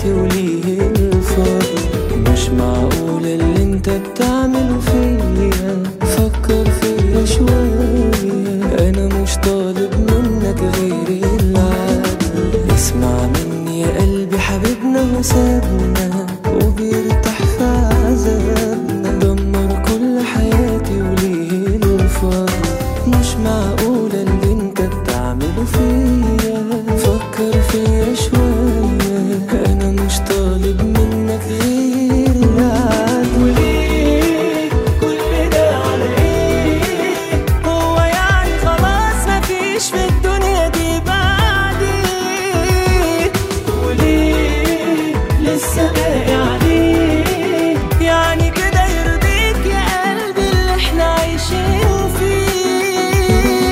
حياتي وليه الفضل مش معقول اللي انت بتعمله فيا فكر فيا شوية انا مش طالب منك غير العدل اسمع مني يا قلبي حبيبنا وسابنا وبيرتاح في عذابنا دمر كل حياتي وليه الفضل مش معقول اللي انت بتعمله فيا فكر فيا شوية انا مش طالب منك غير العدل وليه كل ده على ايه هو يعني خلاص مفيش في الدنيا دي بعدي وليه لسه باقي عليه يعني كده يرضيك يا قلبي اللي احنا عايشين فيه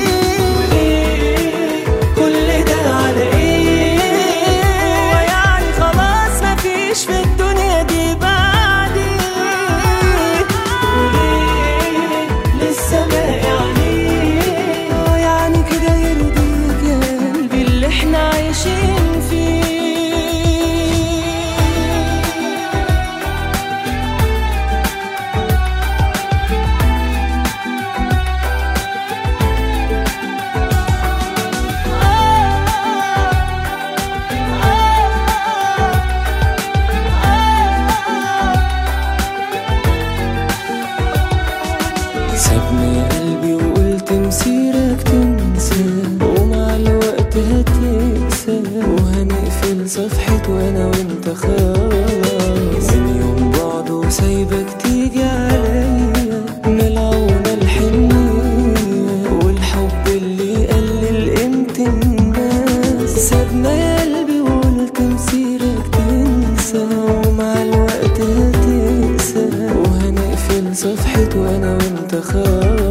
وليه كل ده على ايه هو يعني خلاص مفيش في الدنيا دي بعدي وليه لسه باقي عليه آه يعني كده يرضيك يا قلبي اللي احنا عايشين فيه سابني يا قلبي وقلت مسيرك تنسى ومع الوقت هتنسى وهنقفل صفحة وانا وانت خلاص من يوم بعد وسايبك تيجي عليا ملعونة الحنية والحب اللي يقلل قيمة الناس سابنا يا قلبي وقلت مسيرك تنسى ومع الوقت هتنسى وهنقفل صفحة وانا وانت خلاص